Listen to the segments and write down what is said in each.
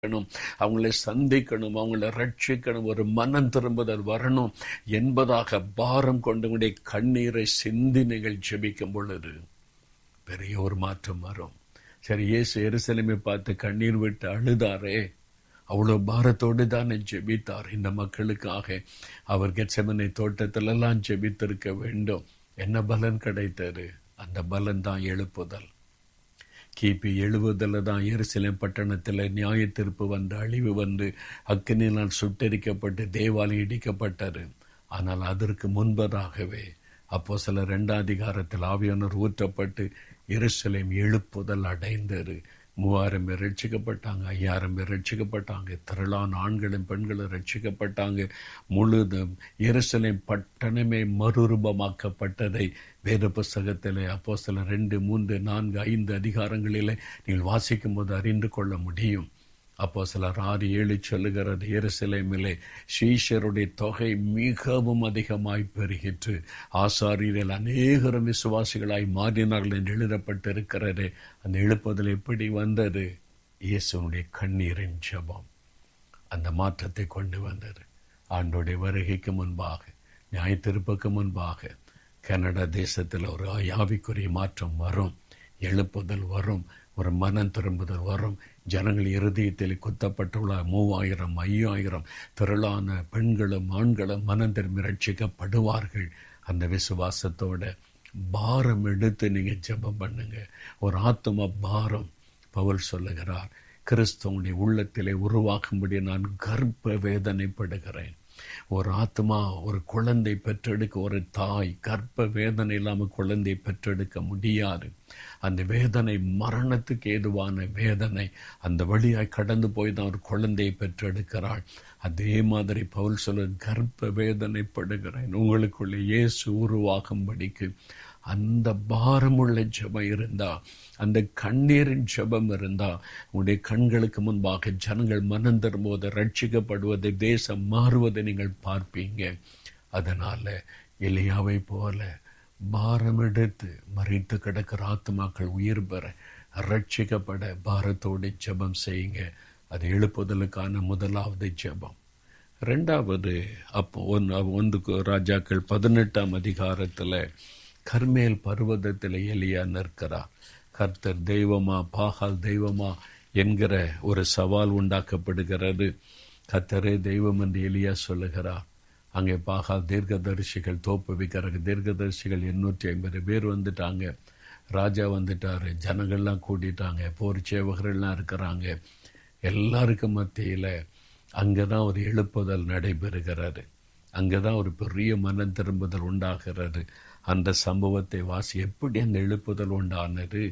இருக்கணும் அவங்களை சந்திக்கணும் அவங்களை ரட்சிக்கணும் ஒரு மனம் திரும்புதல் வரணும் என்பதாக பாரம் கொண்டவங்களுடைய கண்ணீரை சிந்தி நீங்கள் ஜெபிக்கும் பொழுது பெரிய ஒரு மாற்றம் வரும் சரி இயேசு எருசலேமை பார்த்து கண்ணீர் விட்டு அழுதாரே அவ்வளோ பாரத்தோடு தானே ஜெபித்தார் இந்த மக்களுக்காக அவர் கெச்சமனை தோட்டத்திலெல்லாம் ஜெபித்திருக்க வேண்டும் என்ன பலன் கிடைத்தது அந்த பலன் தான் எழுப்புதல் கிபி எழுபதில் தான் எருசலேம் பட்டணத்தில் நியாய தீர்ப்பு வந்து அழிவு வந்து அக்கினினால் சுட்டரிக்கப்பட்டு தேவாலயம் இடிக்கப்பட்டது ஆனால் அதற்கு முன்பதாகவே அப்போ சில ரெண்டாம் அதிகாரத்தில் ஆவியானவர் ஊற்றப்பட்டு எருசலேம் எழுப்புதல் அடைந்தது மூவாயிரம் பேர் ரட்சிக்கப்பட்டாங்க ஐயாயிரம் பேர் ரட்சிக்கப்பட்டாங்க திரளான ஆண்களும் பெண்களும் ரட்சிக்கப்பட்டாங்க முழுதும் எருசலேம் பட்டணமே மறுரூபமாக்கப்பட்டதை வேத புஸ்தகத்தில் அப்போ சில ரெண்டு மூன்று நான்கு ஐந்து அதிகாரங்களிலே நீங்கள் வாசிக்கும் போது அறிந்து கொள்ள முடியும் அப்போ சிலர் ஆறு ஏழு சொல்லுகிறது எருசலேமிலே ஸ்ரீஷருடைய தொகை மிகவும் அதிகமாய் பெருகிற்று ஆசாரியர்கள் அநேகரும் விசுவாசிகளாய் மாறினார்கள் என்று எழுதப்பட்டிருக்கிறது அந்த எழுப்புதல் எப்படி வந்தது இயேசுனுடைய கண்ணீரின் ஜபம் அந்த மாற்றத்தை கொண்டு வந்தது ஆண்டோடைய வருகைக்கு முன்பாக நியாயத்திருப்புக்கு முன்பாக கனடா தேசத்தில் ஒரு ஆவிக்குரிய மாற்றம் வரும் எழுப்புதல் வரும் ஒரு மனம் திரும்புதல் வரும் ஜனங்கள் இருதயத்தில் குத்தப்பட்டுள்ள மூவாயிரம் ஐயாயிரம் திரளான பெண்களும் ஆண்களும் மனம் திரும்பி ரட்சிக்கப்படுவார்கள் அந்த விசுவாசத்தோட பாரம் எடுத்து நீங்க ஜெபம் பண்ணுங்க ஒரு ஆத்ம பாரம் பவுல் சொல்லுகிறார் கிறிஸ்தவனுடைய உள்ளத்திலே உருவாக்கும்படி நான் கர்ப்ப வேதனைப்படுகிறேன் ஒரு ஆத்மா ஒரு குழந்தை பெற்றெடுக்க ஒரு தாய் கர்ப்ப வேதனை இல்லாமல் குழந்தை பெற்றெடுக்க முடியாது அந்த வேதனை மரணத்துக்கு ஏதுவான வேதனை அந்த வழியாய் கடந்து போய் தான் ஒரு குழந்தையை பெற்றெடுக்கிறாள் அதே மாதிரி பவுல் சொல்ல கர்ப்ப வேதனைப்படுகிறேன் உங்களுக்குள்ளே இயேசு உருவாகும்படிக்கு அந்த பாரமுள்ள ஜெபம் இருந்தா அந்த கண்ணீரின் ஜெபம் இருந்தா உங்களுடைய கண்களுக்கு முன்பாக ஜனங்கள் மனம் திரும்புவதை ரட்சிக்கப்படுவதை தேசம் மாறுவதை நீங்கள் பார்ப்பீங்க அதனால எலியாவை போல பாரம் எடுத்து மறித்து கிடக்கிற ஆத்மாக்கள் உயிர் பெற ரட்சிக்கப்பட பாரத்தோடு ஜெபம் செய்யுங்க அது எழுப்புதலுக்கான முதலாவது ஜெபம் ரெண்டாவது அப்போ ஒன்று ஒன்று ராஜாக்கள் பதினெட்டாம் அதிகாரத்தில் கர்மேல் பர்வதத்தில் எலியா நிற்கிறார் கர்த்தர் தெய்வமா பாகால் தெய்வமா என்கிற ஒரு சவால் உண்டாக்கப்படுகிறது கர்த்தரே தெய்வம் என்று எலியா சொல்லுகிறார் அங்கே பாகால் தீர்க்கதரிசிகள் தோப்பு விற்கிறாங்க தீர்க்கதரிசிகள் எண்ணூற்றி ஐம்பது பேர் வந்துட்டாங்க ராஜா வந்துட்டாரு ஜனங்கள்லாம் கூட்டிட்டாங்க போர் சேவகர்கள்லாம் இருக்கிறாங்க எல்லாருக்கும் மத்தியில் அங்கே தான் ஒரு எழுப்புதல் நடைபெறுகிறது அங்கே தான் ஒரு பெரிய மனம் திரும்புதல் உண்டாகிறது அந்த சம்பவத்தை வாசி எப்படி அந்த எழுப்புதல் உண்டானது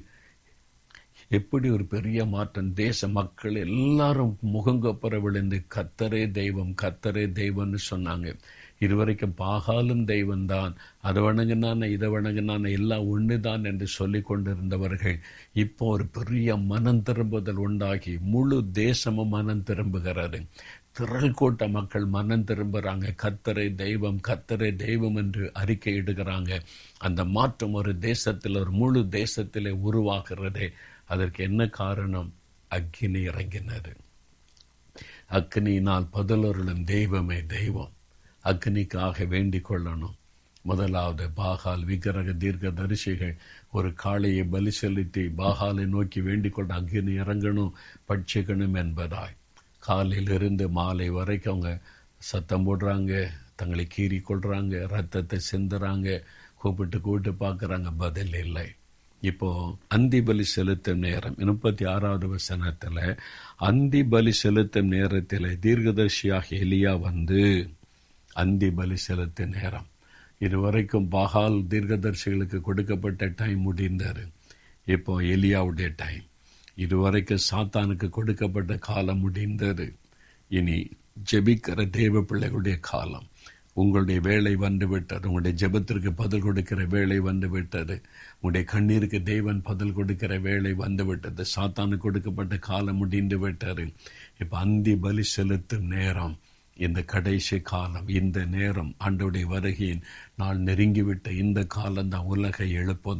எப்படி ஒரு பெரிய மாற்றம் தேச மக்கள் எல்லாரும் முகங்கப்புற விழுந்து கத்தரே தெய்வம் கத்தரே தெய்வம்னு சொன்னாங்க இதுவரைக்கும் பாகாலும் தெய்வம் தான் அதை வணங்கினான இதை வணங்கினான எல்லாம் ஒண்ணுதான் என்று சொல்லி கொண்டிருந்தவர்கள் இப்போ ஒரு பெரிய மனம் திரும்புதல் உண்டாகி முழு தேசமும் மனம் திரும்புகிறது திரள் கூட்ட மக்கள் மனம் திரும்புகிறாங்க கத்தரை தெய்வம் கத்தரை தெய்வம் என்று அறிக்கை இடுகிறாங்க அந்த மாற்றம் ஒரு தேசத்தில் ஒரு முழு தேசத்திலே உருவாகிறது அதற்கு என்ன காரணம் அக்னி இறங்கினது அக்னியினால் பதிலொருளும் தெய்வமே தெய்வம் அக்னிக்காக வேண்டிக் கொள்ளணும் முதலாவது பாகால் விக்கிரக தீர்க்க தரிசிகள் ஒரு காளையை பலி செலுத்தி பாகாலை நோக்கி வேண்டிக் கொண்ட அக்னி இறங்கணும் பட்சிக்கணும் என்பதாய் காலையிலிருந்து மாலை வரைக்கும் அவங்க சத்தம் போடுறாங்க தங்களை கீறி கொள்றாங்க ரத்தத்தை சிந்துறாங்க கூப்பிட்டு கூப்பிட்டு பார்க்குறாங்க பதில் இல்லை இப்போ அந்தி பலி செலுத்தும் நேரம் முப்பத்தி ஆறாவது வசனத்தில் அந்தி பலி செலுத்தும் நேரத்தில் தீர்க்கதர்சியாக எலியா வந்து அந்தி பலி செலுத்தும் நேரம் இதுவரைக்கும் பாகால் தீர்க்கதர்சிகளுக்கு கொடுக்கப்பட்ட டைம் முடிந்தாரு இப்போ எலியாவுடைய டைம் இதுவரைக்கும் சாத்தானுக்கு கொடுக்கப்பட்ட காலம் முடிந்தது இனி ஜெபிக்கிற தேவ பிள்ளைகளுடைய காலம் உங்களுடைய வேலை வந்து விட்டது உங்களுடைய ஜெபத்திற்கு பதில் கொடுக்கிற வேலை வந்து விட்டது உங்களுடைய கண்ணீருக்கு தேவன் பதில் கொடுக்கிற வேலை வந்து விட்டது சாத்தானுக்கு கொடுக்கப்பட்ட காலம் முடிந்து விட்டது இப்ப அந்தி பலி செலுத்தும் நேரம் இந்த கடைசி காலம் இந்த நேரம் ஆண்டோடைய வருகையின் நாள் நெருங்கிவிட்ட இந்த காலம் தான் உலகை எழுப்புதல்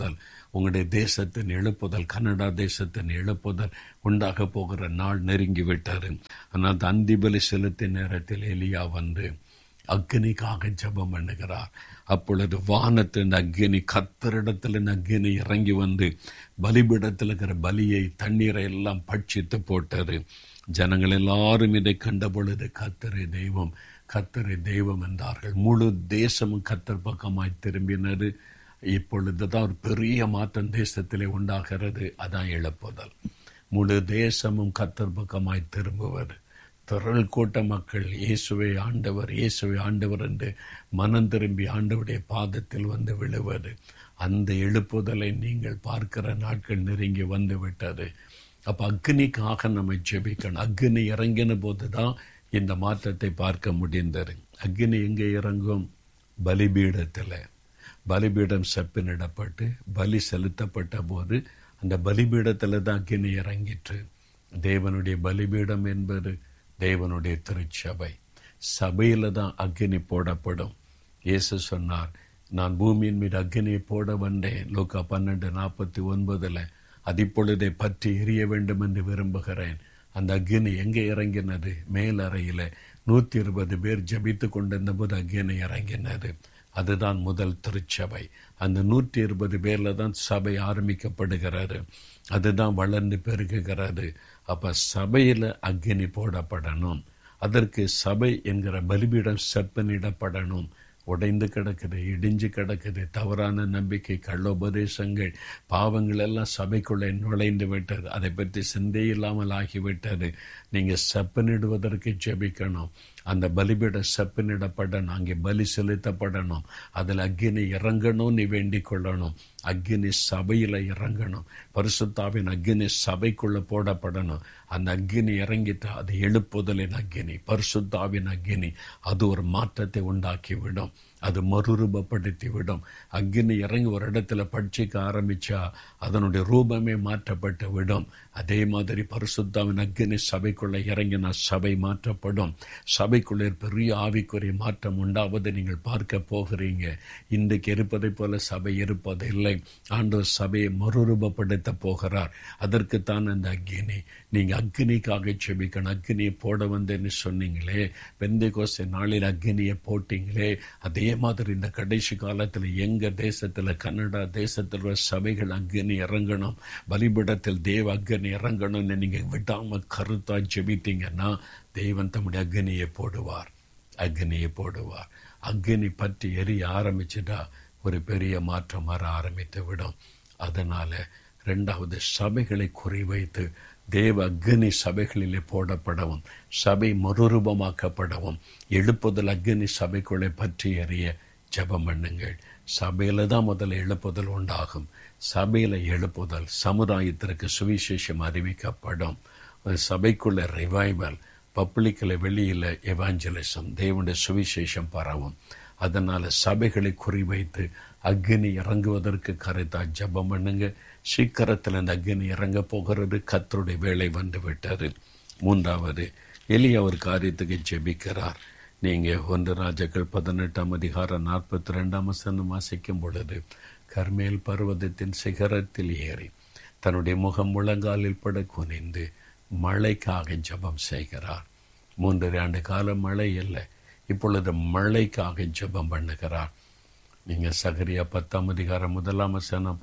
உங்களுடைய தேசத்தின் எழுப்புதல் கனடா தேசத்தின் எழுப்புதல் உண்டாக போகிற நாள் நெருங்கி விட்டாரு ஆனால் அந்திபலி செலுத்திய நேரத்தில் எலியா வந்து அக்னிக்காக ஜெபம் பண்ணுகிறார் அப்பொழுது வானத்தின் அக்னி கத்தரிடத்தில் அக்னி இறங்கி வந்து பலிபீடத்தில் இருக்கிற பலியை தண்ணீரை எல்லாம் பட்சித்து போட்டது ஜனங்கள் எல்லாரும் இதை கண்ட பொழுது கத்தரை தெய்வம் கத்தரை தெய்வம் என்றார்கள் முழு தேசமும் கத்தர் பக்கமாய் திரும்பினது இப்பொழுதுதான் ஒரு பெரிய மாற்றம் தேசத்திலே உண்டாகிறது அதான் இழப்புதல் முழு தேசமும் கத்தர் பக்கமாய் திரும்புவது திரள் கூட்ட மக்கள் இயேசுவை ஆண்டவர் இயேசுவை ஆண்டவர் என்று மனம் திரும்பி ஆண்டவருடைய பாதத்தில் வந்து விழுவது அந்த எழுப்புதலை நீங்கள் பார்க்கிற நாட்கள் நெருங்கி வந்து விட்டது அப்ப அக்னிக்காக நம்ம ஜெபிக்கணும் அக்னி இறங்கின போதுதான் இந்த மாற்றத்தை பார்க்க முடிந்தது அக்னி எங்கே இறங்கும் பலிபீடத்தில் பலிபீடம் செப்பினிடப்பட்டு பலி செலுத்தப்பட்ட போது அந்த பலிபீடத்தில் தான் அக்னி இறங்கிற்று தேவனுடைய பலிபீடம் என்பது தேவனுடைய திருச்சபை சபையில தான் அக்னி போடப்படும் இயேசு சொன்னார் நான் பூமியின் மீது அக்னியை போட வந்தேன் லோக்கா பன்னெண்டு நாற்பத்தி ஒன்பதுல அதிப்பொழுதை பற்றி எரிய வேண்டும் என்று விரும்புகிறேன் அந்த அக்னி எங்கே இறங்கினது மேல் அறையில நூத்தி இருபது பேர் ஜபித்து கொண்டிருந்த போது அக்னி இறங்கினது அதுதான் முதல் திருச்சபை அந்த நூற்றி இருபது பேர்ல தான் சபை ஆரம்பிக்கப்படுகிறது அதுதான் வளர்ந்து பெருகுகிறது அப்ப சபையில அக்னி போடப்படணும் அதற்கு சபை என்கிற பலிபீடம் செப்பனிடப்படணும் உடைந்து கிடக்குது இடிஞ்சு கிடக்குது தவறான நம்பிக்கை கள்ளோபதேசங்கள் பாவங்கள் எல்லாம் சபைக்குள்ளே நுழைந்து விட்டது அதை பற்றி சிந்தை இல்லாமல் ஆகிவிட்டது நீங்க செப்பனிடுவதற்கு ஜெபிக்கணும் அந்த பலிபீடம் செப்பனிடப்படணும் அங்கே பலி செலுத்தப்படணும் அதில் அக்னி இறங்கணும்னு வேண்டிக் கொள்ளணும் அக்னி சபையில இறங்கணும் பரிசுத்தாவின் அக்னி சபைக்குள்ள போடப்படணும் அந்த அக்னி இறங்கிட்டு அது எழுப்புதலின் அக்னி பரிசுத்தாவின் அக்னி அது ஒரு மாற்றத்தை உண்டாக்கி விடும் அது மறுரூபப்படுத்தி விடும் அக்னி இறங்கி ஒரு இடத்துல பட்சிக்க ஆரம்பிச்சா அதனுடைய ரூபமே மாற்றப்பட்டு விடும் அதே மாதிரி பரிசுத்தாவின் அக்னி சபைக்குள்ள இறங்கினா சபை மாற்றப்படும் சபைக்குள்ளே பெரிய ஆவிக்குரிய மாற்றம் உண்டாவது நீங்கள் பார்க்க போகிறீங்க இன்றைக்கு இருப்பதை போல சபை இருப்பதில்லை ஆண்டவர் சபையை மறுரூபப்படுத்த போகிறார் அதற்குத்தான் அந்த அக்னி நீங்க அக்னிக்காக செபிக்கணும் அக்னியை போட வந்தேன்னு சொன்னீங்களே பெந்தை கோசை நாளில் அக்னியை போட்டீங்களே அதே மாதிரி இந்த கடைசி காலத்தில் எங்க தேசத்துல கன்னடா தேசத்தில் சபைகள் அக்னி இறங்கணும் பலிபிடத்தில் தேவ அக்னி இறங்கணும்னு நீங்க விடாம கருத்தா ஜெபித்தீங்கன்னா தேவன் தம்முடைய அக்னியை போடுவார் அக்னியை போடுவார் அக்னி பற்றி எரிய ஆரம்பிச்சுட்டா ஒரு பெரிய மாற்றம் வர ஆரம்பித்து விடும் அதனால ரெண்டாவது சபைகளை குறிவைத்து தேவ அக்னி சபைகளிலே போடப்படவும் சபை மறுரூபமாக்கப்படவும் எழுப்புதல் அக்னி சபைக்குள்ளே பற்றி எறிய ஜபம் பண்ணுங்கள் சபையில தான் முதல்ல எழுப்புதல் உண்டாகும் சபையில எழுப்புதல் சமுதாயத்திற்கு சுவிசேஷம் அறிவிக்கப்படும் சபைக்குள்ள ரிவைவல் பப்ளிக்கில் வெளியில எவாஞ்சலிசம் தேவனுடைய சுவிசேஷம் பரவும் அதனால சபைகளை குறிவைத்து அக்னி இறங்குவதற்கு கருத்தா ஜபம் பண்ணுங்க சீக்கிரத்தில் அந்த அக்னி இறங்க போகிறது கத்தருடைய வேலை வந்து விட்டது மூன்றாவது எலியா ஒரு காரியத்துக்கு ஜெபிக்கிறார் நீங்க ஒன்று ராஜாக்கள் பதினெட்டாம் அதிகாரம் நாற்பத்தி ரெண்டாம் வசனம் வாசிக்கும் பொழுது கர்மேல் பர்வதத்தின் சிகரத்தில் ஏறி தன்னுடைய முகம் முழங்காலில் பட குனிந்து மழைக்காக ஜபம் செய்கிறார் மூன்றரை ஆண்டு காலம் மழை இல்லை இப்பொழுது மழைக்காக ஜபம் பண்ணுகிறார் நீங்க சகரியா பத்தாம் அதிகாரம் முதலாம் வசனம்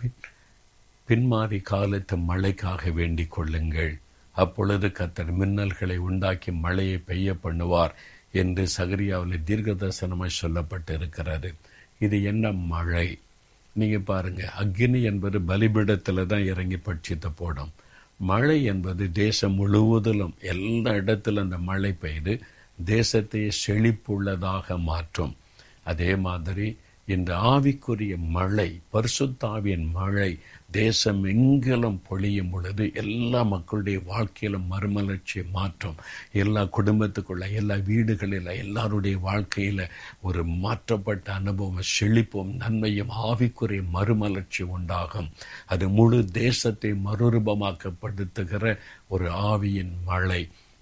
பின்மாறி காலத்து மழைக்காக வேண்டிக் கொள்ளுங்கள் அப்பொழுது கத்தர் மின்னல்களை உண்டாக்கி மழையை பெய்ய பண்ணுவார் என்று சகரியாவில் தீர்க்கதர்சனமாய் சொல்லப்பட்டிருக்கிறது இது என்ன மழை நீங்க பாருங்க அக்னி என்பது பலிபிடத்துல தான் இறங்கி பட்சித்த போடும் மழை என்பது தேசம் முழுவதிலும் எல்லா இடத்திலும் அந்த மழை பெய்து தேசத்தை செழிப்புள்ளதாக மாற்றும் அதே மாதிரி இந்த ஆவிக்குரிய மழை பரிசுத்தாவின் மழை தேசம் எங்கிலும் பொழியும் பொழுது எல்லா மக்களுடைய வாழ்க்கையிலும் மறுமலர்ச்சி மாற்றம் எல்லா குடும்பத்துக்குள்ள எல்லா வீடுகளில் எல்லாருடைய வாழ்க்கையில ஒரு மாற்றப்பட்ட அனுபவம் செழிப்பும் நன்மையும் ஆவிக்குரிய மறுமலர்ச்சி உண்டாகும் அது முழு தேசத்தை மறுரூபமாக்கப்படுத்துகிற ஒரு ஆவியின் மழை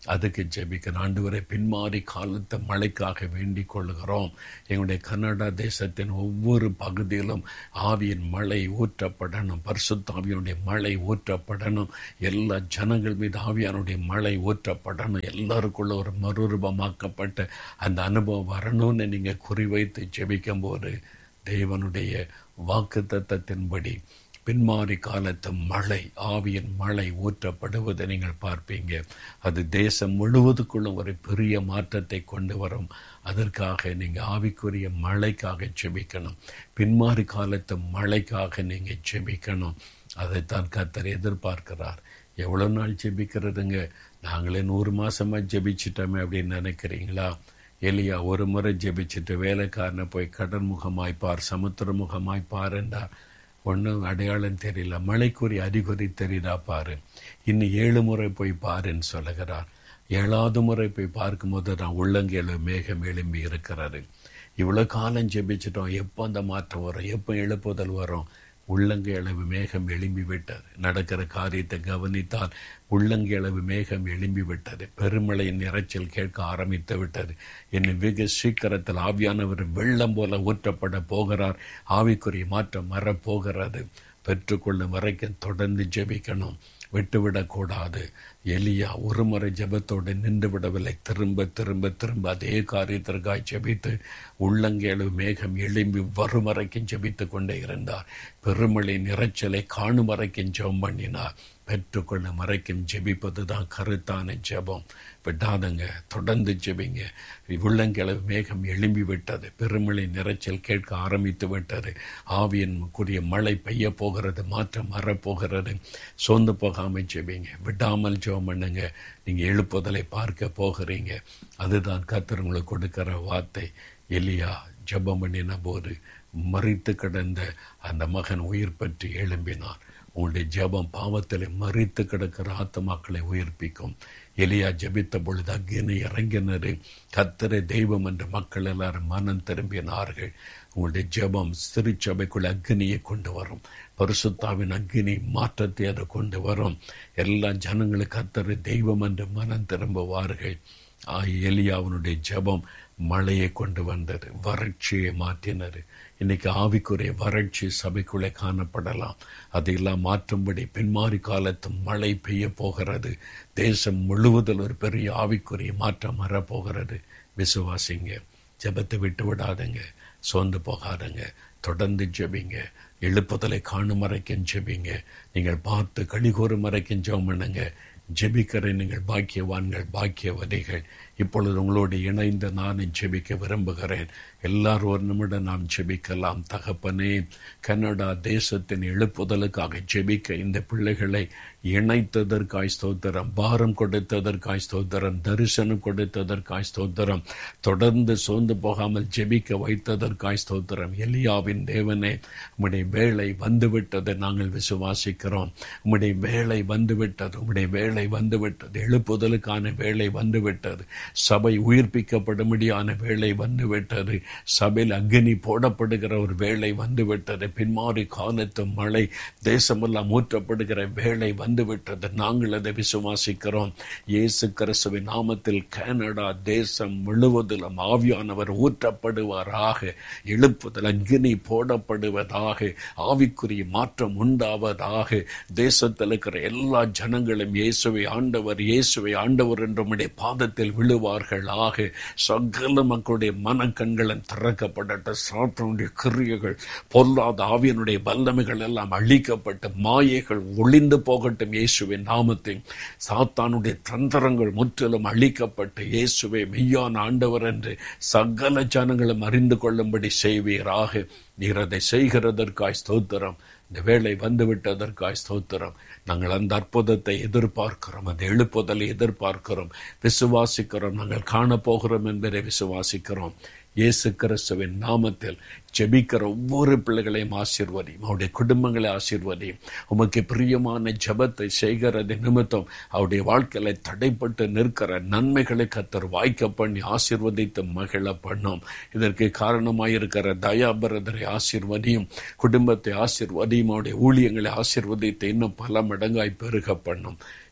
அதுக்கு ஜெபிக்க ஆண்டவரை பின்மாறி காலத்தை மழைக்காக வேண்டிக் கொள்கிறோம் எங்களுடைய கனடா தேசத்தின் ஒவ்வொரு பகுதியிலும் ஆவியின் மழை ஊற்றப்படணும் பரிசுத்தாவியனுடைய மழை ஊற்றப்படணும் எல்லா ஜனங்கள் மீது ஆவியானுடைய மழை ஊற்றப்படணும் எல்லாருக்குள்ள ஒரு மறுரூபமாக்கப்பட்ட அந்த அனுபவம் வரணும்னு நீங்கள் குறிவைத்து ஜெபிக்கும் போது தேவனுடைய வாக்கு தத்தத்தின்படி பின்மாறி காலத்து மழை ஆவியின் மழை ஊற்றப்படுவதை நீங்கள் பார்ப்பீங்க அது தேசம் முழுவதுக்குள்ளும் ஒரு பெரிய மாற்றத்தை கொண்டு வரும் அதற்காக நீங்கள் ஆவிக்குரிய மழைக்காக ஜெபிக்கணும் பின்மாறி காலத்து மழைக்காக நீங்கள் ஜெபிக்கணும் அதைத்தான் கத்தர் எதிர்பார்க்கிறார் எவ்வளோ நாள் ஜெபிக்கிறதுங்க நாங்களே நூறு மாசமா ஜெபிச்சிட்டோமே அப்படின்னு நினைக்கிறீங்களா எலியா ஒரு முறை ஜெபிச்சுட்டு வேலைக்காரனை போய் கடல் முகமாய் பார் சமுத்திர முகமாய் பார் என்றார் ஒன்றும் அடையாளம் தெரியல மழைக்குரிய அறிகுறி தெரியுதா பாரு இன்னும் ஏழு முறை போய் பாருன்னு சொல்லுகிறார் ஏழாவது முறை போய் பார்க்கும்போது நான் உள்ளங்கேளு மேகம் எழும்பி இருக்கிறாரு இவ்வளோ காலம் ஜெபிச்சிட்டோம் எப்போ அந்த மாற்றம் வரும் எப்போ எழுப்புதல் வரும் உள்ளங்கையளவு மேகம் எழும்பி விட்டது நடக்கிற காரியத்தை கவனித்தால் உள்ளங்கையளவு மேகம் எழும்பி விட்டது பெருமழையின் இறைச்சல் கேட்க ஆரம்பித்து விட்டது இன்னும் வெகு சீக்கிரத்தில் ஆவியானவர் வெள்ளம் போல ஊற்றப்பட போகிறார் ஆவிக்குரிய மாற்றம் வரப்போகிறது பெற்றுக்கொள்ளும் வரைக்கும் தொடர்ந்து ஜெபிக்கணும் விட்டுவிடக்கூடாது எலியா ஒரு முறை ஜெபத்தோடு நின்று விடவில்லை திரும்ப திரும்ப திரும்ப அதே காரியத்திற்காய் ஜெபித்து உள்ளங்கேளு மேகம் எழும்பி வரும் வரைக்கும் ஜெபித்து கொண்டே இருந்தார் பெருமழை நிறைச்சலை காணும் வரைக்கும் ஜெபம் பண்ணினார் பெற்றுக்கொள்ளும் வரைக்கும் ஜெபிப்பது தான் கருத்தான ஜெபம் விடாதங்க தொடர்ந்து ஜெபிங்க உள்ளங்கிழவு மேகம் எழும்பி விட்டது பெருமழை நிறைச்சல் கேட்க ஆரம்பித்து விட்டது ஆவியின் கூடிய மழை பெய்ய போகிறது மாற்றம் வரப்போகிறது சோர்ந்து போகாமல் ஜெபிங்க விடாமல் ஜெபம் பண்ணுங்க நீங்கள் எழுப்புதலை பார்க்க போகிறீங்க அதுதான் கத்தர் உங்களுக்கு கொடுக்கிற வார்த்தை எலியா ஜெபம் பண்ணின போது மறித்து கிடந்த அந்த மகன் உயிர் பற்றி எழும்பினான் உங்களுடைய ஜெபம் பாவத்தில் மறித்து கிடக்கிற ஆத்மாக்களை உயிர்ப்பிக்கும் எலியா ஜெபித்த பொழுது அக்கினி இறங்கினரு கத்தரை தெய்வம் என்று மக்கள் எல்லாரும் மனம் திரும்பினார்கள் உங்களுடைய ஜெபம் திருச்சபைக்குள் அக்னியை கொண்டு வரும் பரிசுத்தாவின் அக்னி மாற்றத்தை அதை கொண்டு வரும் எல்லா ஜனங்களுக்கு கத்தரை தெய்வம் என்று மனம் திரும்புவார்கள் எலியாவனுடைய ஜெபம் மழையை கொண்டு வந்தது வறட்சியை மாற்றினர் இன்னைக்கு ஆவிக்குரிய வறட்சி சபைக்குள்ளே காணப்படலாம் அதையெல்லாம் மாற்றும்படி பின்மாறி காலத்து மழை பெய்ய போகிறது தேசம் முழுவதில் ஒரு பெரிய ஆவிக்குரிய மாற்றம் வரப்போகிறது விசுவாசிங்க ஜெபத்தை விட்டு விடாதங்க சோர்ந்து போகாதங்க தொடர்ந்து ஜெபிங்க எழுப்புதலை காணும் வரைக்கும் ஜெபிங்க நீங்கள் பார்த்து கடிகூறும் வரைக்கும் ஜெபம் பண்ணுங்க ஜெபிக்கிற நீங்கள் பாக்கியவான்கள் பாக்கியவதிகள் இப்பொழுது உங்களோடு இணைந்து நானும் ஜெபிக்க விரும்புகிறேன் எல்லாரும் ஒரு நிமிடம் நாம் ஜெபிக்கலாம் தகப்பனே கனடா தேசத்தின் எழுப்புதலுக்காக ஜெபிக்க இந்த பிள்ளைகளை இணைத்ததற்காய் ஸ்தோத்திரம் பாரம் கொடுத்ததற்காய் ஸ்தோத்திரம் தரிசனம் கொடுத்ததற்காய் ஸ்தோத்திரம் தொடர்ந்து சோர்ந்து போகாமல் ஜெபிக்க வைத்ததற்காய் ஸ்தோத்திரம் எலியாவின் தேவனே உம்முடைய வேலை வந்துவிட்டதை நாங்கள் விசுவாசிக்கிறோம் உம்முடைய வேலை வந்துவிட்டது உம்முடைய வேலை வந்துவிட்டது எழுப்புதலுக்கான வேலை வந்துவிட்டது சபை உயிர்ப்பிக்கப்படும்படியான வேலை வந்துவிட்டது சபையில் அக்னி போடப்படுகிற ஒரு வேலை வந்துவிட்டது பின்மாறி காலத்து மழை தேசமெல்லாம் ஊற்றப்படுகிற வேலை வந்துவிட்டது நாங்கள் அதை விசுவாசிக்கிறோம் இயேசு கிறிஸ்துவின் நாமத்தில் கனடா தேசம் முழுவதிலும் ஆவியானவர் ஊற்றப்படுவாராக எழுப்புதல் அக்னி போடப்படுவதாக ஆவிக்குரிய மாற்றம் உண்டாவதாக தேசத்தில் இருக்கிற எல்லா ஜனங்களும் இயேசுவை ஆண்டவர் இயேசுவை ஆண்டவர் என்ற பாதத்தில் விழுவார்களாக சகல மக்களுடைய மனக்கண்களும் திறக்கப்படட்ட சாத்தனுடைய கிரியைகள் பொல்லாத ஆவியனுடைய வல்லமைகள் எல்லாம் அழிக்கப்பட்டு மாயைகள் ஒளிந்து போகட்டும் இயேசுவின் நாமத்தில் சாத்தானுடைய தந்திரங்கள் முற்றிலும் அழிக்கப்பட்டு இயேசுவை மெய்யான ஆண்டவர் என்று சகல ஜனங்களும் அறிந்து கொள்ளும்படி செய்வீராக நீர் அதை செய்கிறதற்காய் ஸ்தோத்திரம் இந்த வேலை வந்துவிட்டதற்காய் ஸ்தோத்திரம் நாங்கள் அந்த அற்புதத்தை எதிர்பார்க்கிறோம் அந்த எழுப்புதலை எதிர்பார்க்கிறோம் விசுவாசிக்கிறோம் நாங்கள் காணப்போகிறோம் என்பதை விசுவாசிக்கிறோம் இயேசு கிறிஸ்துவின் நாமத்தில் ஜெபிக்கிற ஒவ்வொரு பிள்ளைகளையும் ஆசிர்வதியும் அவருடைய குடும்பங்களை ஆசிர்வதியும் உமக்கு பிரியமான ஜபத்தை செய்கிறது நிமித்தம் அவருடைய வாழ்க்கையில தடைப்பட்டு நிற்கிற நன்மைகளை கத்தர் வாய்க்க பண்ணி ஆசிர்வதித்து மகிழ பண்ணும் இதற்கு காரணமாயிருக்கிற தயாபரதரை ஆசிர்வதியும் குடும்பத்தை ஆசிர்வதியும் அவருடைய ஊழியங்களை ஆசிர்வதித்து இன்னும் பல மடங்காய் பெருக பண்ணும்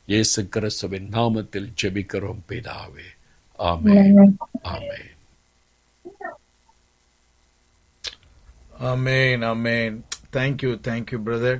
இயேசு கிறிஸ்துவின் நாமத்தில் ஜெபிக்கிறோம் பிதாவே ஆமென் ஆமென் Amen, amen. Thank you, thank you, brother.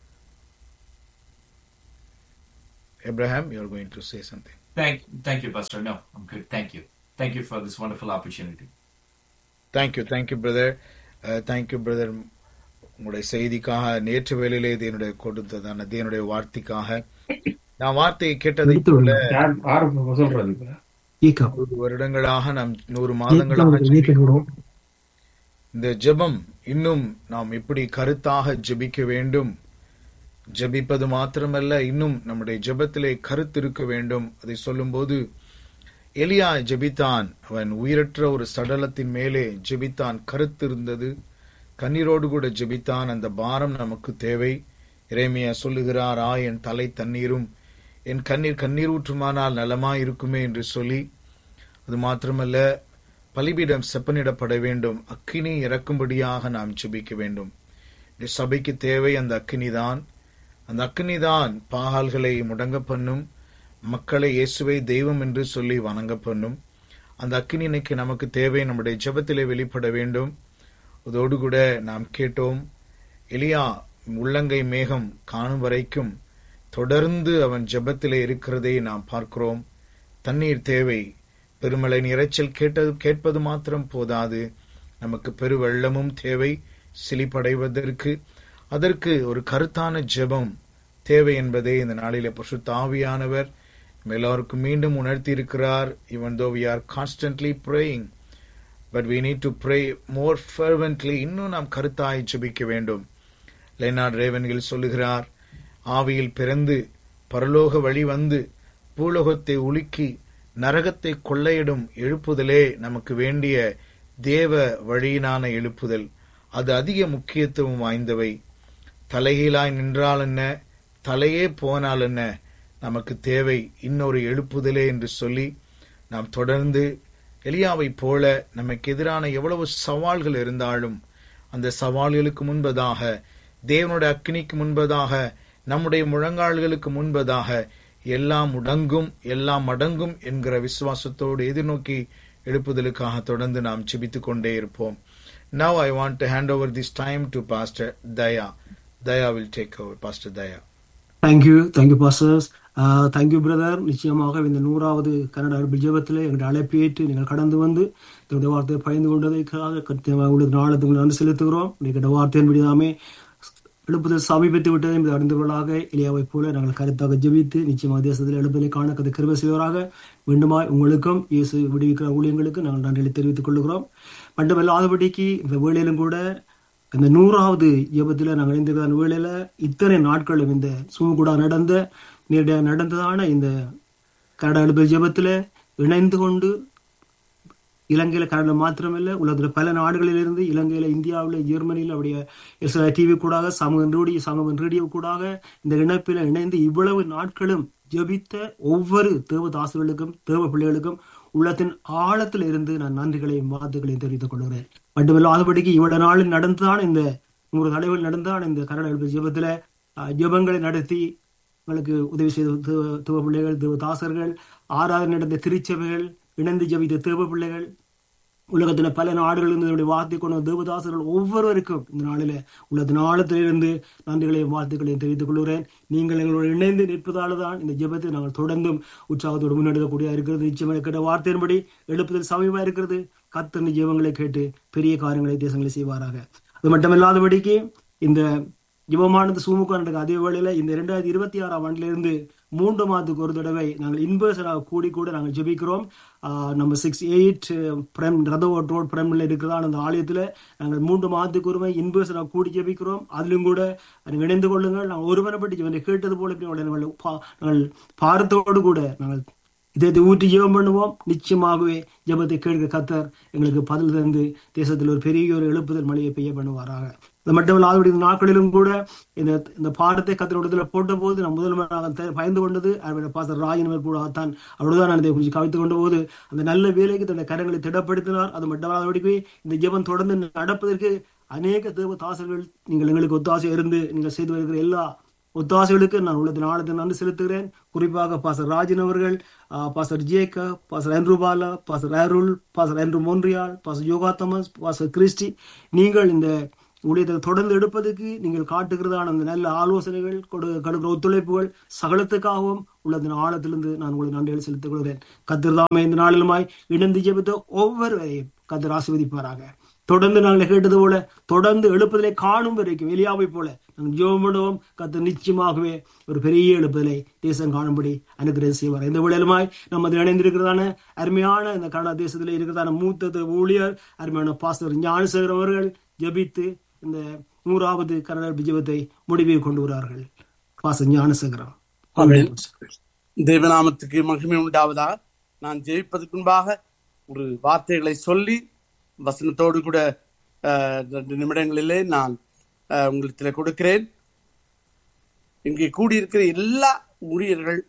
Abraham, you're going to say something. Thank, thank you, Pastor. No, I'm good. Thank you. Thank you for this wonderful opportunity. Thank you, thank you, brother. Uh, thank you, brother. உங்களுடைய செய்திக்காக நேற்று வேளையிலே தேவனுடைய கொடுத்ததான தேவனுடைய வார்த்தைக்காக நான் வார்த்தையை கேட்டதை எடுத்து போல விடுங்க. யார் ஆரம்ப சொல்றது இப்ப ஏக்கம் நூறு வருடங்களாக நாம் நூறு ஏக்கம் மாதங்களாக ஏக்கம் விடும் இந்த ஜெபம் இன்னும் நாம் எப்படி கருத்தாக ஜெபிக்க வேண்டும் ஜெபிப்பது மாத்திரமல்ல இன்னும் நம்முடைய ஜெபத்திலே கருத்து இருக்க வேண்டும் அதை சொல்லும்போது எலியா ஜெபித்தான் அவன் உயிரற்ற ஒரு சடலத்தின் மேலே ஜெபித்தான் கருத்து இருந்தது கண்ணீரோடு கூட ஜெபித்தான் அந்த பாரம் நமக்கு தேவை இறைமையா சொல்லுகிறார் ஆ என் தலை தண்ணீரும் என் கண்ணீர் கண்ணீர் ஊற்றுமானால் நலமாய் இருக்குமே என்று சொல்லி அது மாத்திரமல்ல பலிபீடம் செப்பனிடப்பட வேண்டும் அக்கினி இறக்கும்படியாக நாம் ஜெபிக்க வேண்டும் இந்த சபைக்கு தேவை அந்த அக்கினிதான் அந்த அக்கினிதான் பாகால்களை முடங்க பண்ணும் மக்களை இயேசுவை தெய்வம் என்று சொல்லி வணங்க பண்ணும் அந்த அக்கினி இன்னைக்கு நமக்கு தேவை நம்முடைய ஜெபத்திலே வெளிப்பட வேண்டும் அதோடு கூட நாம் கேட்டோம் எலியா உள்ளங்கை மேகம் காணும் வரைக்கும் தொடர்ந்து அவன் ஜெபத்திலே இருக்கிறதை நாம் பார்க்கிறோம் தண்ணீர் தேவை பெருமழை இரைச்சல் கேட்டது கேட்பது மாத்திரம் போதாது நமக்கு பெருவெள்ளமும் தேவை சிலிப்படைவதற்கு அதற்கு ஒரு கருத்தான ஜெபம் தேவை என்பதை இந்த நாளிலே பசுத்த ஆவியானவர் நம்ம எல்லாருக்கும் மீண்டும் உணர்த்தி இருக்கிறார் even though we are constantly praying but we need to pray more fervently இன்னும் நாம் கருத்தாய் ஜெபிக்க வேண்டும் லேனார்ட் ரேவன்கில் சொல்லுகிறார் ஆவியில் பிறந்து பரலோக வழி வந்து பூலோகத்தை உலுக்கி நரகத்தை கொள்ளையிடும் எழுப்புதலே நமக்கு வேண்டிய தேவ வழியினான எழுப்புதல் அது அதிக முக்கியத்துவம் வாய்ந்தவை தலைகீழாய் நின்றால் என்ன தலையே போனால் என்ன நமக்கு தேவை இன்னொரு எழுப்புதலே என்று சொல்லி நாம் தொடர்ந்து எலியாவைப் போல நமக்கு எதிரான எவ்வளவு சவால்கள் இருந்தாலும் அந்த சவால்களுக்கு முன்பதாக தேவனுடைய அக்கினிக்கு முன்பதாக நம்முடைய முழங்கால்களுக்கு முன்பதாக எல்லாம் முடங்கும் எல்லாம் அடங்கும் என்கிற விசுவாசத்தோடு எதிர்நோக்கி எழுப்புதலுக்காக தொடர்ந்து நாம் ஜெபித்துக் கொண்டே இருப்போம் Now I want to hand over this time to Pastor Daya. Daya will take over. Pastor Daya. Thank you thank you pastors thank you brother நிச்சயமாக இந்த நூறாவது கன்னட அரபு ஜெபத்தில் எங்களுடைய அழைப்பு ஏற்று நீங்கள் கடந்து வந்து என்னுடைய வார்த்தையை பயந்து கொண்டதற்காக கத்தியமாக உங்களுக்கு நாளத்துக்கு உங்களுக்கு நன்றி செலுத்துகிறோம் நீங்கள் வார்த்தையின் படிதாமே எழுப்புதல் சமீபத்து விட்டதை இது அறிந்தவர்களாக எளியாவைப் போல நாங்கள் கருத்தாக ஜெபித்து நிச்சயமாக தேசத்தில் எழுப்புதலை காண கதை கிருபை செய்வராக மீண்டுமாய் உங்களுக்கும் இயேசு விடுவிக்கிற ஊழியங்களுக்கு நாங்கள் நன்றிகளை தெரிவித்துக் கொள்கிறோம் மட்டுமல்லாதபடிக்கு இந்த வேளையிலும் கூட இந்த நூறாவது ஜெபத்தில் நாங்கள் இணைந்திருக்கிற வேளையில இத்தனை நாட்களும் இந்த சூமுகூடா நடந்த நேரடியாக நடந்ததான இந்த கனடா எழுப்புதல் ஜெபத்தில் இணைந்து கொண்டு இலங்கையில கனடா மாத்திரமல்ல உலகத்துல பல நாடுகளில் இருந்து இலங்கையில இந்தியாவில் ஜெர்மனியில் அப்படியே டிவி கூடாக சமூக ரேடியோ சமூக ரேடியோ கூடாக இந்த இணைப்பில் இணைந்து இவ்வளவு நாட்களும் ஜெபித்த ஒவ்வொரு தேவதாசர்களுக்கும் தேவ பிள்ளைகளுக்கும் உள்ளத்தின் ஆழத்தில் இருந்து நான் நன்றிகளையும் வாழ்த்துக்களையும் தெரிவித்துக் கொள்கிறேன் மட்டுமல்லாதபடிக்கு இவ்வளவு நாளில் நடந்துதான் இந்த நூறு தலைவர்கள் நடந்தான் இந்த கனடா எழுப்பு ஜெபத்துல அஹ், ஜெபங்களை நடத்தி உங்களுக்கு உதவி செய்த தேவ தேவ பிள்ளைகள் தேவ தாசர்கள் ஆறாவது நடந்த திருச்சபைகள் இணைந்து ஜெபித்த தேவ பிள்ளைகள் உலகத்துல பல நாடுகளில் இருந்து இதனுடைய வார்த்தை கொண்ட தேவதாசர்கள் ஒவ்வொருவருக்கும் இந்த நாளில உள்ளத்தின் ஆழத்திலிருந்து நன்றிகளையும் வாழ்த்துக்களையும் தெரிவித்துக் கொள்கிறேன் நீங்கள் எங்களோடு இணைந்து நிற்பதால தான் இந்த ஜெபத்தை நாங்கள் தொடர்ந்தும் உற்சாகத்தோடு முன்னெடுக்கக்கூடிய இருக்கிறது நிச்சயமாக கேட்ட வார்த்தையின்படி எழுப்புதல் சமயமா இருக்கிறது கத்தன் ஜெபங்களை கேட்டு பெரிய காரியங்களை தேசங்களை செய்வாராக அது மட்டுமில்லாதபடிக்கு இந்த ஜிபமானது சுமுக நடக்க அதே வேளையில இந்த இரண்டாயிரத்தி இருபத்தி ஆறாம் ஆண்டிலிருந்து மூன்று மாதத்துக்கு ஒரு தடவை நாங்கள் இன்பர்சனாக கூடி கூட நாங்கள் ஜெபிக்கிறோம் ஆஹ் நம்ம சிக்ஸ் எயிட் பிரைம் ரதவோட் ரோட் பிரைம்ல இருக்கிறதான அந்த ஆலயத்துல நாங்கள் மூன்று மாதத்துக்கு ஒருமை இன்பர்சனாக கூடி ஜெபிக்கிறோம் அதிலும் கூட நீங்கள் இணைந்து கொள்ளுங்கள் நாங்கள் ஒருவனைப்பட்டு ஜெபத்தை கேட்டது போல இப்படி உடனே நாங்கள் பா- நாங்கள் பாரத்தோடு கூட நாங்கள் இதை ஊற்றி ஜெபம் பண்ணுவோம் நிச்சயமாகவே ஜெபத்தை கேட்க கத்தர் எங்களுக்கு பதில் தந்து தேசத்தில் ஒரு பெரிய ஒரு எழுப்புதல் மழையை பெய்ய பண்ணுவாராக அது மட்டுமல்லாதபடி இந்த நாட்களிலும் கூட இந்த இந்த பாடத்தை கத்தரோடத்துல போட்ட போது நான் முதல்வராக த- பயந்து கொண்டது அவருடைய பாசர் ராஜினவர் கூட தான் அவரோடு நான் இதை குறித்து கவித்து கொண்ட போது அந்த நல்ல வேலைக்கு தன்னுடைய கரங்களை திடப்படுத்தினார் அது மட்டுமல்லாதபடிக்கு இந்த ஜெபம் தொடர்ந்து நடப்பதற்கு அநேக தேவ தாசர்கள் நீங்கள் எங்களுக்கு ஒத்தாசை இருந்து நீங்கள் செய்து வருகிற எல்லா ஒத்தாசைகளுக்கு நான் உள்ளத்தின் ஆழத்தை நன்றி செலுத்துகிறேன் குறிப்பாக பாசர் ராஜன் அவர்கள் ஆஹ், பாசர் ஜேக்க pastor Andrew Bala pastor Arul pastor Andrew Montreal pastor Yoga Thomas pastor Christy நீங்கள் இந்த ஊழியத்தை தொடர்ந்து எடுப்பதற்கு நீங்கள் காட்டுகிறதான அந்த நல்ல ஆலோசனைகள் கொடு கொடுக்கிற ஒத்துழைப்புகள் சகலத்துக்காகவும் உள்ளதின் ஆழத்திலிருந்து நான் உங்களுக்கு நன்றிகள் செலுத்திக் கொள்கிறேன் கத்திரதாமே இந்த நாளிலுமாய் இணைந்து ஜெபித்த ஒவ்வொருவரையும் கத்தர் ஆசீர்வதிப்பாராக தொடர்ந்து நாங்கள் கேட்டது போல தொடர்ந்து எழுப்புதலை காணும் வரைக்கும் எலியாவை போல நாங்கள் ஜெபம் பண்ணுவோம் கத்தர் நிச்சயமாகவே ஒரு பெரிய எழுப்புதலை தேசம் காணும்படி அனுகிரகம் செய்வார் இந்த வேளையிலுமாய் நம்ம அதில் இணைந்திருக்கிறதான அருமையான இந்த கனடா தேசத்தில் இருக்கிறதான மூத்த ஊழியர் அருமையான பாஸ்டர் ஞானசேகர் அவர்கள் ஜெபித்து இந்த நூறாவது கன்னட விஜயத்தை முடிவை கொண்டு வருவார்கள் பாஸ்டர் ஞானசேகரம் ஆமென். தேவநாமத்துக்கு மகிமை உண்டாவதா நான் ஜெயிப்பதற்கு முன்பாக ஒரு வார்த்தைகளை சொல்லி வசனத்தோடு கூட அஹ், ரெண்டு நிமிடங்களிலே நான் அஹ், உங்களுக்கு கொடுக்கிறேன் இங்கே கூடியிருக்கிற எல்லா ஊழியர்கள்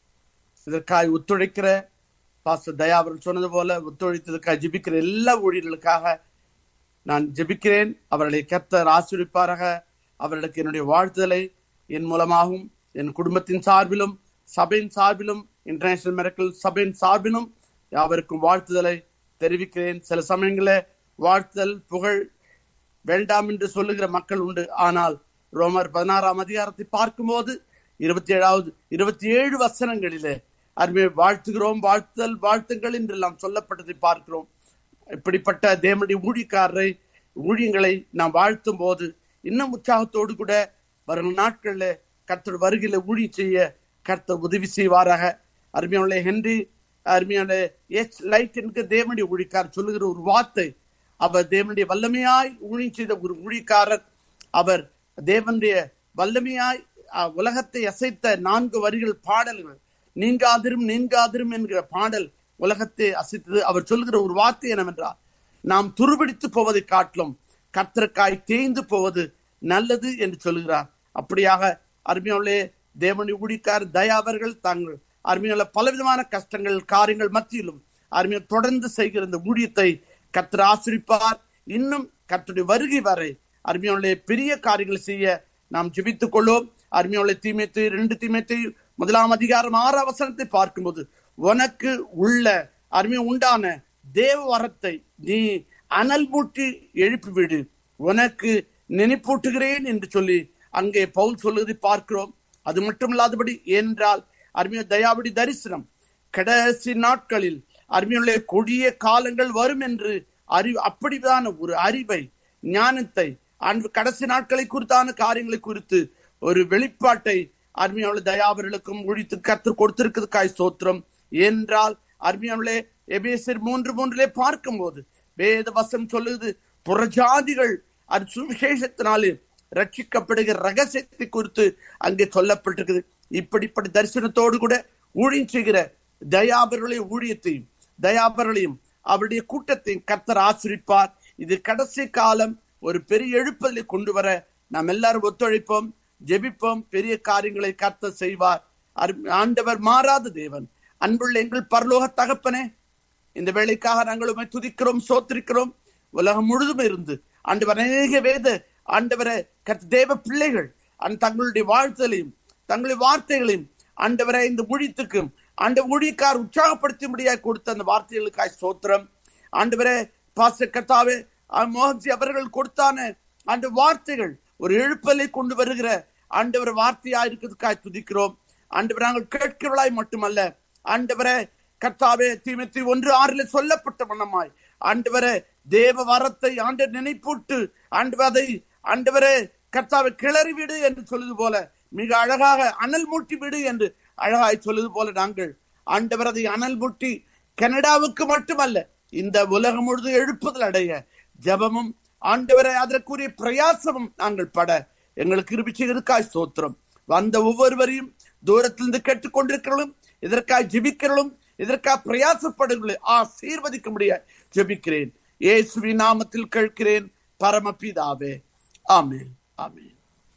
இதற்காக ஒத்துழைக்கிற பாஸ்டர் தயா அவர்கள் சொன்னது போல ஒத்துழைத்ததற்காக ஜெபிக்கிற எல்லா ஊழியர்களுக்காக நான் ஜெபிக்கிறேன் அவர்களை கர்த்தர் ஆசிரிப்பாராக அவர்களுக்கு என்னுடைய வாழ்த்துதலை என் மூலமாகவும் என் குடும்பத்தின் சார்பிலும் சபையின் சார்பிலும் இன்டர்நேஷனல் மெரக்கல் சபையின் சார்பிலும் யாவருக்கும் வாழ்த்துதலை தெரிவிக்கிறேன் சில சமயங்களில் வாழ்த்துதல் புகழ் வேண்டாம் என்று சொல்லுகிற மக்கள் உண்டு ஆனால் ரோமர் பதினாறாம் அதிகாரத்தை பார்க்கும்போது இருபத்தி ஏழாவது இருபத்தி ஏழு வசனங்களிலே அருமையை வாழ்த்துகிறோம் வாழ்த்துதல் வாழ்த்துங்கள் என்றெல்லாம் சொல்லப்பட்டதை பார்க்கிறோம் இப்படிப்பட்ட தேவனுடைய ஊழியக்காரரை ஊழியங்களை நாம் வாழ்த்தும் போது இன்னும் உற்சாகத்தோடு கூட வரும் நாட்கள்ல கர்த்தர் வருகையில ஊழியம் செய்ய கர்த்தர் உதவி செய்வாராக அருமையான ஹென்றி அருமையான எச் லைட் என்கிற தேவனுடைய ஊழியக்காரர் சொல்லுகிற ஒரு வார்த்தை அவர் தேவனுடைய வல்லமையாய் ஊழியம் செய்த ஒரு ஊழியக்காரர் அவர் தேவனுடைய வல்லமையாய் அஹ், உலகத்தை அசைத்த நான்கு வரிகள் பாடல்கள் நீங்காதிரும் நீங்காதிரும் என்கிற பாடல் உலகத்தை அசைத்தது அவர் சொல்லுகிற ஒரு வார்த்தை என்னவென்றால் நாம் துருபிடித்து போவதை காட்டிலும் கர்த்தருக்காய் தேய்ந்து போவது நல்லது என்று சொல்லுகிறார் அப்படியாக அருமையுள்ளே தேவனுடைய ஊழிக்கார் தயா அவர்கள் தாங்கள் அருமையுள்ள பலவிதமான கஷ்டங்கள் காரியங்கள் மத்தியிலும் அருமையை தொடர்ந்து செய்கிற இந்த ஊழியத்தை கர்த்தர் ஆசிரிப்பார் இன்னும் கர்த்தருடைய வருகை வரை அருமையுள்ள பெரிய காரியங்களை செய்ய நாம் ஜெபித்துக் கொள்வோம் அருமையுள்ள தீமைத்து ரெண்டு தீமைத்தை முதலாம் அதிகாரம் ஆறாம் வசனத்தை பார்க்கும்போது உனக்கு உள்ள அருமை உண்டான தேவ வரத்தை நீ அனல் மூட்டி எழுப்பிவிடு உனக்கு நினைப்பூட்டுகிறேன் என்று சொல்லி அங்கே பவுல் சொல்லுவதை பார்க்கிறோம் அது மட்டுமில்லாதபடி என்றால் அருமைய தயாபடி தரிசனம் கடைசி நாட்களில் அருமையுள்ள கொடிய காலங்கள் வரும் என்று அறிவு அப்படிதான ஒரு அறிவை ஞானத்தை அன்று கடைசி நாட்களை குறித்தான காரியங்களை குறித்து ஒரு வெளிப்பாட்டை அருமையாவுள்ள தயாவர்களுக்கும் ஒழித்து கத்து கொடுத்திருக்கிறதுக்காய் ஸ்தோத்திரம் என்றால் அருமையாவுள்ளே எபேசர் மூன்று மூன்றிலே பார்க்கும்போது வேத வசம் சொல்லுது புறஜாதிகள் அது சுவிசேஷத்தினாலே ரட்சிக்கப்படுகிற ரகசியத்தை குறித்து அங்கே சொல்லப்பட்டிருக்குது இப்படிப்பட்ட தரிசனத்தோடு கூட ஊழியம் செய்கிற தயாபர்களுடைய ஊழியத்தையும் தயாபர்களையும் அவருடைய கூட்டத்தையும் கர்த்தர் ஆசிரிப்பார் இது கடைசி காலம் ஒரு பெரிய எழுப்பலை கொண்டு வர நாம் எல்லாரும் ஒத்துழைப்போம் ஜெபிப்போம் பெரிய காரியங்களை கர்த்தர் செய்வார் அரு- ஆண்டவர் மாறாத தேவன் அன்புள்ள எங்கள் பரலோக தகப்பனே இந்த வேலைக்காக நாங்கள் உம்மை துதிக்கிறோம் சோத்திருக்கிறோம் உலகம் முழுதும் இருந்து ஆண்டவர் அநேக வேத ஆண்டவரை கர்த்த தேவ பிள்ளைகள் அந்த தங்களுடைய வாழ்த்தலையும் தங்களுடைய வார்த்தைகளையும் ஆண்டவரை இந்த ஊழியத்துக்கும் ஆண்ட ஊழியக்கார் உற்சாகப்படுத்தி முடியாது கொடுத்த அந்த வார்த்தைகளுக்காய் சோத்திரம் ஆண்டவரே பாஸ்டர் கர்த்தாவே அஹ், மோகன்ஜி அவர்கள் கொடுத்தான அந்த வார்த்தைகள் ஒரு எழுப்பலை கொண்டு வருகிற ஆண்டவர் வார்த்தையா இருக்கிறதுக்காய் துதிக்கிறோம் ஆண்டவர் நாங்கள் கேட்கிறவளாய் மட்டுமல்ல ஆண்டவரே கர்த்தாவே தீமத்தி ஒன்று ஆறில் சொல்லப்பட்ட வண்ணமாய் ஆண்டவரே தேவ வரத்தை ஆண்டவர் நினைப்பூட்டு ஆண்டவர் அதை ஆண்டவரே கர்த்தாவை கிளறி விடு என்று சொல்லுது போல மிக அழகாக அனல் மூட்டி விடு என்று அழகாய் சொல்லுது போல நாங்கள் ஆண்டவர் அதை அனல் மூட்டி கனடாவுக்கு மட்டுமல்ல இந்த உலகம் முழுதும் எழுப்புதல் அடைய ஜெபமும் ஆண்டவரை அதற்குரிய பிரயாசமும் நாங்கள் பட எங்களுக்கு இருபிச்சுகிறதுக்காய் சோத்திரம் வந்த ஒவ்வொருவரையும் தூரத்திலிருந்து கேட்டுக்கொண்டிருக்கிறவர்களும் இதற்காக ஜெபிக்கிறவர்களும் இதற்காக பிரயாசப்படுகளை ஆசீர்வதிக்க முடிய ஜெபிக்கிறேன் இயேசுவின் நாமத்தில் கேட்கிறேன் பரமபிதாவே ஆமென் ஆமென்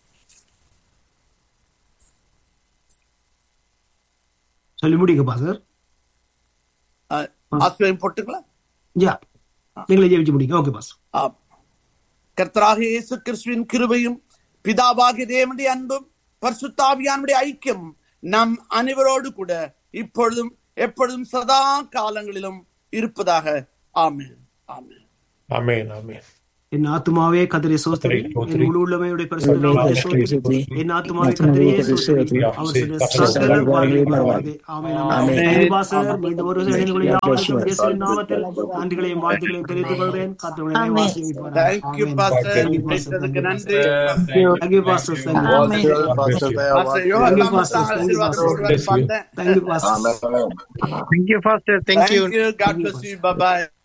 சொல்லி முடிங்க பாசர் அஹ், ஆசீர்வாதம் போட்டுங்களா யா நீங்களே ஜெயிச்சு முடிங்க ஓகே பாஸ் ஆம். கர்த்தராக இயேசு கிறிஸ்துவின் கிருபையும் பிதாவாகிய தேவனுடைய அன்பும் பரிசுத்தாவியானுடைய ஐக்கியம் நம் அனைவரோடு கூட இப்பொழுதும் எப்பொழுதும் சதா காலங்களிலும் இருப்பதாக ஆமென் ஆமென் Amen. Amen. என் ஆத்துமாவே கதிரை சோஸ்திரி என் முழு உள்ளமையுடைய பரிசுத்த நாமத்தை ஸ்தோத்திரி. என் ஆத்துமாவே கதிரையே சோஸ்திரி அவர் செய்த சகல உபகாரங்களையும் மறவாதே. ஆமென், ஆமென். Thank you pastor. மீண்டும் ஒரு சில இணைப்புகளை யாவருக்கும் இயேசுவின் நாமத்தில் நன்றிகளையும் வாழ்த்துக்களையும் தெரிவித்துக் கொள்கிறேன் கர்த்தர் உங்களை ஆசீர்வதிப்பாராக. தேங்க்யூ ஆமென். Pastor Thank you, Pastor. கேட்டதுக்கு நன்றி Thank you, Pastor. Thank you. Pastor Thank you, Yoga Pastor. Thank you, Pastor. ஆசீர்வாதம் பார்த்தேன் Thank you, Pastor. Thank you, Pastor. Thank you. God bless you. Bye bye.